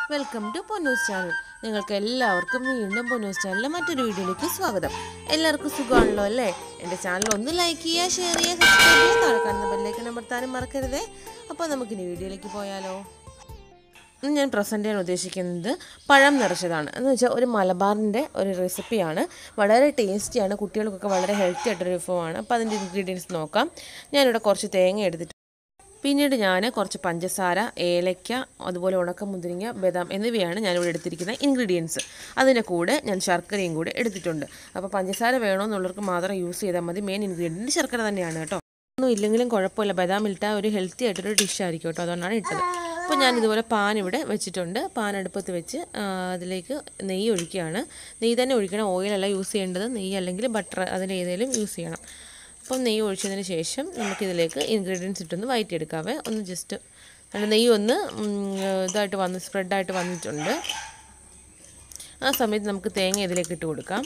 welcome to പൊന്നൂസ് channel നിങ്ങൾക്ക് എല്ലാവർക്കും വീണ്ടും പൊന്നൂസ് ചാനലിലെ മറ്റൊരു വീഡിയോയിലേക്ക് സ്വാഗതം എല്ലാവർക്കും സുഖമാണല്ലോ അല്ലേ എൻ്റെ ചാനൽ ഒന്ന് ലൈക്ക് ചെയ്യുക ഷെയർ ചെയ്യുക സബ്സ്ക്രൈബ് ചെയ്യുക താഴെ കാണുന്ന ബെല്ലേക്ക് അമർത്താനും മറക്കരുതേ അപ്പോൾ നമുക്കിനി വീഡിയോയിലേക്ക് പോയാലോ ഇന്ന് ഞാൻ പ്രസൻറ്റ് ചെയ്യാൻ ഉദ്ദേശിക്കുന്നത് പഴം നിറച്ചതാണ് എന്ന് വെച്ചാൽ ഒരു മലബാറിൻ്റെ ഒരു റെസിപ്പിയാണ് വളരെ ടേസ്റ്റിയാണ് കുട്ടികൾക്കൊക്കെ വളരെ ഹെൽത്തി ആയിട്ടൊരു വിഭവമാണ് അപ്പോൾ അതിൻ്റെ ഇൻഗ്രീഡിയൻസ് നോക്കാം ഞാനിവിടെ കുറച്ച് തേങ്ങ എടുത്തിട്ട് പിന്നീട് ഞാൻ കുറച്ച് പഞ്ചസാര ഏലയ്ക്ക അതുപോലെ ഉണക്ക മുന്തിരിങ്ങ ബദാം എന്നിവയാണ് ഞാനിവിടെ എടുത്തിരിക്കുന്ന ഇൻഗ്രീഡിയൻസ് അതിൻ്റെ കൂടെ ഞാൻ ശർക്കരയും കൂടെ എടുത്തിട്ടുണ്ട് അപ്പോൾ പഞ്ചസാര വേണമെന്നുള്ളവർക്ക് മാത്രം യൂസ് ചെയ്താൽ മതി മെയിൻ ഇൻഗ്രീഡിയൻറ്റ് ശർക്കര തന്നെയാണ് കേട്ടോ ഒന്നും ഇല്ലെങ്കിലും കുഴപ്പമില്ല ബദാം ഇട്ടാൽ ഒരു ഹെൽത്തി ആയിട്ടൊരു ഡിഷ് ആയിരിക്കും കേട്ടോ അതുകൊണ്ടാണ് ഇട്ടത് അപ്പോൾ ഞാൻ ഇതുപോലെ പാൻ ഇവിടെ വെച്ചിട്ടുണ്ട് പാൻ അടുപ്പത്ത് വെച്ച് ആ, അതിലേക്ക് നെയ്യ് ഒഴിക്കുകയാണ് നെയ്യ് തന്നെ ഒഴിക്കണം ഓയിലല്ല യൂസ് ചെയ്യേണ്ടത് നെയ്യ് അല്ലെങ്കിൽ ബട്ടർ അതിൽ ഏതെങ്കിലും യൂസ് ചെയ്യണം അപ്പം നെയ്യ് ഒഴിച്ചതിന് ശേഷം നമുക്കിതിലേക്ക് ഇൻഗ്രീഡിയൻസ് ഇട്ടൊന്ന് വയറ്റിയെടുക്കാവേ ഒന്ന് ജസ്റ്റ് നല്ല നെയ്യ് ഒന്ന് ഉം, ഇതായിട്ട് വന്ന് സ്പ്രെഡായിട്ട് വന്നിട്ടുണ്ട് ആ സമയത്ത് നമുക്ക് തേങ്ങ ഇതിലേക്ക് ഇട്ട് കൊടുക്കാം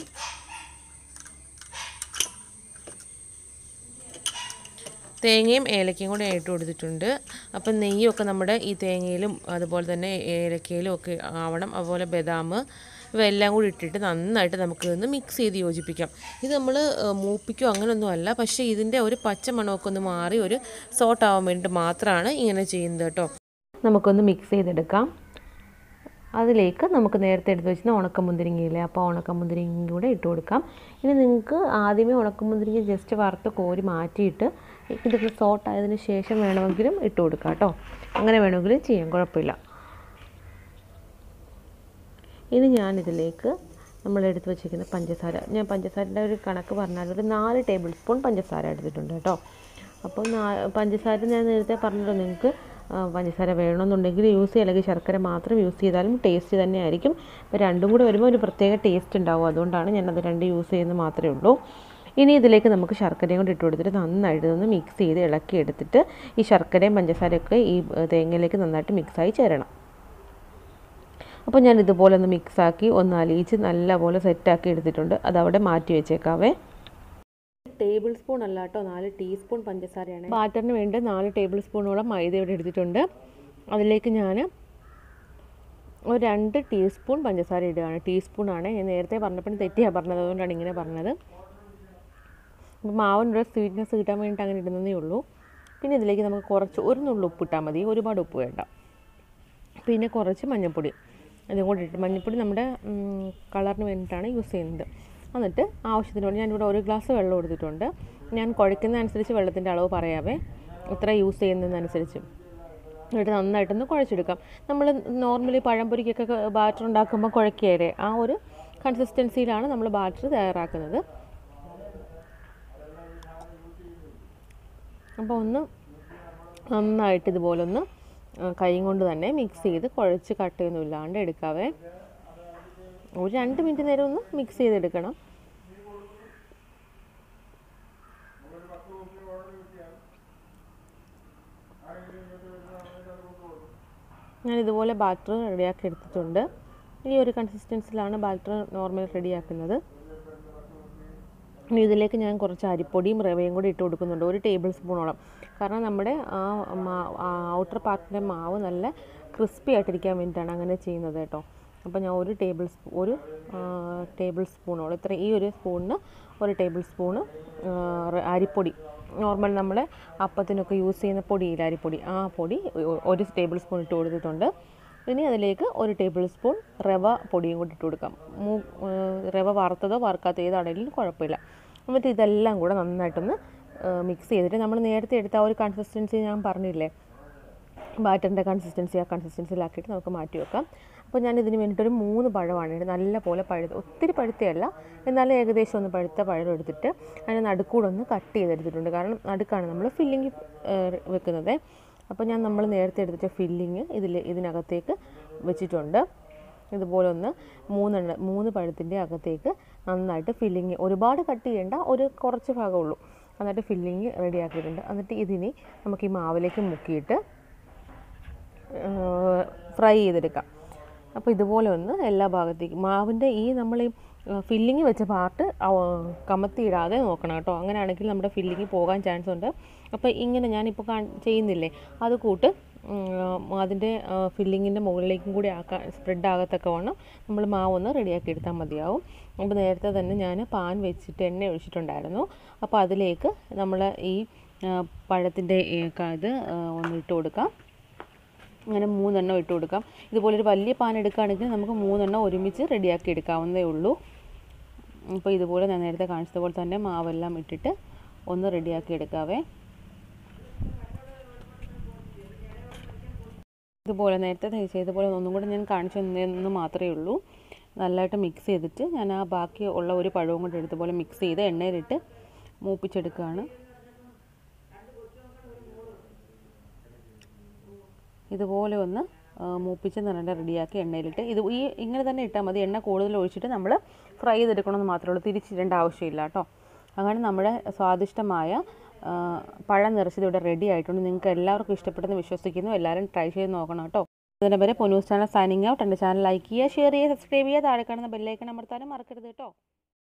തേങ്ങയും ഏലക്കയും കൂടെ ഇട്ട് കൊടുത്തിട്ടുണ്ട് അപ്പം നെയ്യൊക്കെ നമ്മുടെ ഈ തേങ്ങയിലും അതുപോലെ തന്നെ ഏലക്കയിലും ഒക്കെ ആവണം അതുപോലെ ബദാം ഇവയെല്ലാം കൂടി ഇട്ടിട്ട് നന്നായിട്ട് നമുക്ക് ഇതൊന്ന് മിക്സ് ചെയ്ത് യോജിപ്പിക്കാം ഇത് നമ്മൾ മൂപ്പിക്കോ അങ്ങനെയൊന്നും അല്ല പക്ഷേ ഇതിൻ്റെ ഒരു പച്ച മണമൊക്കെ ഒന്ന് മാറി ഒരു സോട്ട് ആവാൻ വേണ്ടിയിട്ട് മാത്രമാണ് ഇങ്ങനെ ചെയ്യുന്നത് കേട്ടോ നമുക്കൊന്ന് മിക്സ് ചെയ്തെടുക്കാം അതിലേക്ക് നമുക്ക് നേരത്തെ എടുത്ത് വെച്ചിരുന്ന ഉണക്കമുന്തിരിങ്ങയില്ലേ അപ്പോൾ ഉണക്കമുന്തിരിങ്ങ കൂടെ ഇട്ട് കൊടുക്കാം ഇനി നിങ്ങൾക്ക് ആദ്യമേ ഉണക്കമുന്തിരിങ്ങ ജസ്റ്റ് വറുത്ത് കോരി മാറ്റിയിട്ട് ഇതൊക്കെ സോട്ട് ആയതിനു ശേഷം വേണമെങ്കിലും ഇട്ട് കൊടുക്കാം കേട്ടോ അങ്ങനെ വേണമെങ്കിലും ചെയ്യാം കുഴപ്പമില്ല ഇനി ഞാനിതിലേക്ക് നമ്മൾ എടുത്ത് വെച്ചിരിക്കുന്ന പഞ്ചസാര ഞാൻ പഞ്ചസാരയുടെ ഒരു കണക്ക് പറഞ്ഞാൽ ഒരു നാല് ടേബിൾ സ്പൂൺ പഞ്ചസാര എടുത്തിട്ടുണ്ട് കേട്ടോ അപ്പോൾ നാ പഞ്ചസാര ഞാൻ നേരത്തെ പറഞ്ഞല്ലോ നിങ്ങൾക്ക് ആ, പഞ്ചസാര വേണമെന്നുണ്ടെങ്കിൽ യൂസ് ചെയ്യുക അല്ലെങ്കിൽ ശർക്കര മാത്രം യൂസ് ചെയ്താലും ടേസ്റ്റ് തന്നെയായിരിക്കും അപ്പോൾ രണ്ടും കൂടെ വരുമ്പോൾ ഒരു പ്രത്യേക ടേസ്റ്റ് ഉണ്ടാവും അതുകൊണ്ടാണ് ഞാനത് രണ്ട് യൂസ് ചെയ്യുന്നത് മാത്രമേ ഉള്ളൂ ഇനി ഇതിലേക്ക് നമുക്ക് ശർക്കരയും കൂടി ഇട്ട് കൊടുത്തിട്ട് നന്നായിട്ട് ഒന്ന് മിക്സ് ചെയ്ത് ഇളക്കി എടുത്തിട്ട് ഈ ശർക്കരയും പഞ്ചസാരയൊക്കെ ഈ ഏ, തേങ്ങയിലേക്ക് നന്നായിട്ട് മിക്സായി ചേരണം അപ്പോൾ ഞാൻ ഇതുപോലെ ഒന്ന് മിക്സാക്കി ഒന്ന് അലിയിച്ച് നല്ലപോലെ സെറ്റാക്കി എടുത്തിട്ടുണ്ട് അതവിടെ മാറ്റി വെച്ചേക്കാവേ ടേബിൾ സ്പൂൺ അല്ല കേട്ടോ നാല് ടീസ്പൂൺ പഞ്ചസാരയാണ് ബാറ്ററിന് വേണ്ടി നാല് ടേബിൾ സ്പൂണോളം മൈദ ഇവിടെ എടുത്തിട്ടുണ്ട് അതിലേക്ക് ഞാൻ ഒരു രണ്ട് ടീസ്പൂൺ പഞ്ചസാര ഇടുകയാണ് ടീസ്പൂണാണ് ഞാൻ നേരത്തെ പറഞ്ഞപ്പോൾ തെറ്റിയാണ് പറഞ്ഞത് അതുകൊണ്ടാണ് ഇങ്ങനെ പറഞ്ഞത് അപ്പോൾ മാവിനൊരു സ്വീറ്റ്നെസ് കിട്ടാൻ വേണ്ടിയിട്ട് അങ്ങനെ ഇടുന്നതേ ഉള്ളൂ പിന്നെ ഇതിലേക്ക് നമുക്ക് കുറച്ച് ഒരു നുള്ളു ഉപ്പിട്ടാൽ മതി ഒരുപാട് ഉപ്പ് വേണ്ട പിന്നെ കുറച്ച് മഞ്ഞൾപ്പൊടി ഇതും കൂടി ഇട്ട് മഞ്ഞൾപ്പൊടി നമ്മുടെ ഉം, കളറിന് വേണ്ടിയിട്ടാണ് യൂസ് ചെയ്യുന്നത് എന്നിട്ട് ആവശ്യത്തിന് വേണ്ടി ഞാനിവിടെ ഒരു ഗ്ലാസ് വെള്ളം എടുത്തിട്ടുണ്ട് ഞാൻ കുഴക്കുന്ന അനുസരിച്ച് വെള്ളത്തിൻ്റെ അളവ് പറയാവേ എത്ര യൂസ് ചെയ്യുന്നതനുസരിച്ച് എന്നിട്ട് നന്നായിട്ടൊന്ന് കുഴച്ചെടുക്കാം നമ്മൾ നോർമലി പഴംപൊരിക്കൊക്കെ ബാറ്റർ ഉണ്ടാക്കുമ്പോൾ കുഴക്കുകയല്ലേ ആ ഒരു കൺസിസ്റ്റൻസിയിലാണ് നമ്മൾ ബാറ്റർ തയ്യാറാക്കുന്നത് അപ്പോൾ ഒന്ന് നന്നായിട്ട് ഇതുപോലെ ഒന്ന് കൈ കൊണ്ട് തന്നെ മിക്സ് ചെയ്ത് കുഴച്ച് കട്ടയൊന്നും ഇല്ലാണ്ട് എടുക്കാവേ ഒരു രണ്ട് മിനിറ്റ് നേരം ഒന്ന് മിക്സ് ചെയ്തെടുക്കണം ഞാൻ ഇതുപോലെ ബാറ്റർ റെഡിയാക്കി എടുത്തിട്ടുണ്ട് ഈ ഒരു കൺസിസ്റ്റൻസിലാണ് ബാറ്റർ നോർമൽ റെഡിയാക്കുന്നത് ഇനി ഇതിലേക്ക് ഞാൻ കുറച്ച് അരിപ്പൊടിയും റവയും കൂടി ഇട്ട് കൊടുക്കുന്നുണ്ട് ഒരു ടേബിൾ സ്പൂണോളം കാരണം നമ്മുടെ ആ ഔട്ടർ പാർട്ടിൻ്റെ മാവ് നല്ല ക്രിസ്പി ആയിട്ടിരിക്കാൻ വേണ്ടിയിട്ടാണ് അങ്ങനെ ചെയ്യുന്നത് കേട്ടോ അപ്പോൾ ഞാൻ ഒരു ടേബിൾ സ്പൂ ഒരു ടേബിൾ സ്പൂണോളം ഇത്ര ഈ ഒരു സ്പൂണിന് ഒരു ടേബിൾ സ്പൂണ് അരിപ്പൊടി നോർമൽ നമ്മൾ അപ്പത്തിനൊക്കെ യൂസ് ചെയ്യുന്ന പൊടിയില്ല അരിപ്പൊടി ആ പൊടി ഒ- ഒരു ടേബിൾ സ്പൂൺ ഇട്ട് കൊടുത്തിട്ടുണ്ട് ഇനി അതിലേക്ക് ഒരു ടേബിൾ സ്പൂൺ റവ പൊടിയും കൂടി ഇട്ട് കൊടുക്കാം മൂ റവ വറുത്തതോ വറുക്കാത്തതോ ഏതാണെങ്കിലും കുഴപ്പമില്ല എന്നിട്ട് ഇതെല്ലാം കൂടെ നന്നായിട്ടൊന്ന് മിക്സ് ചെയ്തിട്ട് നമ്മൾ നേരത്തെ എടുത്ത ആ ഒരു കൺസിസ്റ്റൻസി ഞാൻ പറഞ്ഞില്ലേ ബാറ്ററിൻ്റെ കൺസിസ്റ്റൻസി ആ കൺസിസ്റ്റൻസിയിലാക്കിയിട്ട് നമുക്ക് മാറ്റി വെക്കാം അപ്പോൾ ഞാൻ ഇതിന് വേണ്ടിയിട്ട് ഒരു മൂന്ന് പഴമാണ് ഇത് നല്ല പോലെ പഴുത്ത ഒത്തിരി പഴുത്തയല്ല എന്നാലും ഏകദേശം ഒന്ന് പഴുത്ത പഴം എടുത്തിട്ട് അതിന് നടുക്കൂടെ ഒന്ന് കട്ട് ചെയ്തെടുത്തിട്ടുണ്ട് കാരണം നടുക്കാണ് നമ്മൾ ഫില്ലിങ് വെക്കുന്നത് അപ്പോൾ ഞാൻ നമ്മൾ നേരത്തെ എടുത്തിട്ട് ഫില്ലിങ് ഇതിൽ ഇതിനകത്തേക്ക് വെച്ചിട്ടുണ്ട് ഇതുപോലെ ഒന്ന് മൂന്നെണ്ണ മൂന്ന് പഴത്തിൻ്റെ അകത്തേക്ക് നന്നായിട്ട് ഫില്ലിങ് ഒരുപാട് കട്ട് ചെയ്യേണ്ട ഒരു കുറച്ച് ഭാഗമുള്ളൂ എന്നിട്ട് ഫില്ലിങ് റെഡിയാക്കിയിട്ടുണ്ട് എന്നിട്ട് ഇതിനെ നമുക്ക് ഈ മാവിലേക്ക് മുക്കിയിട്ട് ഫ്രൈ ചെയ്തെടുക്കാം അപ്പോൾ ഇതുപോലെ ഒന്ന് എല്ലാ ഭാഗത്തേക്കും മാവിൻ്റെ ഈ നമ്മൾ ഈ ഫില്ലിങ് വെച്ച പാർട്ട് കമത്തിയിടാതെ നോക്കണം കേട്ടോ അങ്ങനെയാണെങ്കിൽ നമ്മുടെ ഫില്ലിങ് പോകാൻ ചാൻസ് ഉണ്ട് അപ്പോൾ ഇങ്ങനെ ഞാനിപ്പോൾ കാ ചെയ്യുന്നില്ലേ അത് കൂട്ട് അതിൻ്റെ ഫില്ലിങ്ങിൻ്റെ മുകളിലേക്കും കൂടി ആക്കാൻ സ്പ്രെഡ് ആകത്തക്കവണ്ണം നമ്മൾ മാവ് ഒന്ന് റെഡിയാക്കി എടുത്താൽ മതിയാവും അപ്പോൾ നേരത്തെ തന്നെ ഞാൻ പാൻ വെച്ചിട്ട് എണ്ണ ഒഴിച്ചിട്ടുണ്ടായിരുന്നു അപ്പോൾ അതിലേക്ക് നമ്മൾ ഈ പഴത്തിൻ്റെ ഇത് ഒന്ന് ഇട്ട് കൊടുക്കാം അങ്ങനെ മൂന്നെണ്ണം ഇട്ട് കൊടുക്കാം ഇതുപോലൊരു വലിയ പാൻ എടുക്കുകയാണെങ്കിൽ നമുക്ക് മൂന്നെണ്ണം ഒരുമിച്ച് റെഡിയാക്കി എടുക്കാവുന്നതേ ഉള്ളൂ അപ്പോൾ ഇതുപോലെ ഞാൻ നേരത്തെ കാണിച്ചതുപോലെ തന്നെ മാവെല്ലാം ഇട്ടിട്ട് ഒന്ന് റെഡിയാക്കി എടുക്കാവേ ഇതുപോലെ നേരത്തെ ചെയ്തപോലെ ഒന്നും കൂടെ ഞാൻ കാണിച്ചു തന്നെന്ന് മാത്രമേ ഉള്ളൂ നല്ലതായിട്ട് മിക്സ് ചെയ്തിട്ട് ഞാൻ ആ ബാക്കി ഉള്ള ഒരു പഴവും കൂടെ എടുത്തപോലെ മിക്സ് ചെയ്ത് എണ്ണയിലിട്ട് മൂപ്പിച്ചെടുക്കുകയാണ് ഇതുപോലെ ഒന്ന് മൂപ്പിച്ച് നല്ല റെഡിയാക്കി എണ്ണയിലിട്ട് ഇത് ഈ ഇങ്ങനെ തന്നെ ഇട്ടാൽ മതി എണ്ണ കൂടുതൽ ഒഴിച്ചിട്ട് നമ്മൾ ഫ്രൈ ചെയ്തെടുക്കണമെന്ന് മാത്രമേ ഉള്ളൂ തിരിച്ചിടേണ്ട ആവശ്യമില്ല കേട്ടോ അങ്ങനെ നമ്മുടെ സ്വാദിഷ്ടമായ പഴം നിറച്ചത് ഇവിടെ റെഡി ആയിട്ടുണ്ട് നിങ്ങൾക്ക് എല്ലാവർക്കും ഇഷ്ടപ്പെട്ടെന്ന് വിശ്വസിക്കുന്നു എല്ലാവരും ട്രൈ ചെയ്ത് നോക്കണം കേട്ടോ അതിനെ വരെ പൊന്നൂസ് ചാനൽ സൈനിങ് ഔട്ട് എൻ്റെ ചാനൽ ലൈക്ക് ചെയ്യുക ഷെയർ ചെയ്യുക സബ്സ്ക്രൈബ് ചെയ്യുക താഴെ കാണുന്ന ബെല്ലൈക്കൺ അമർത്താനും മറക്കരുത് കേട്ടോ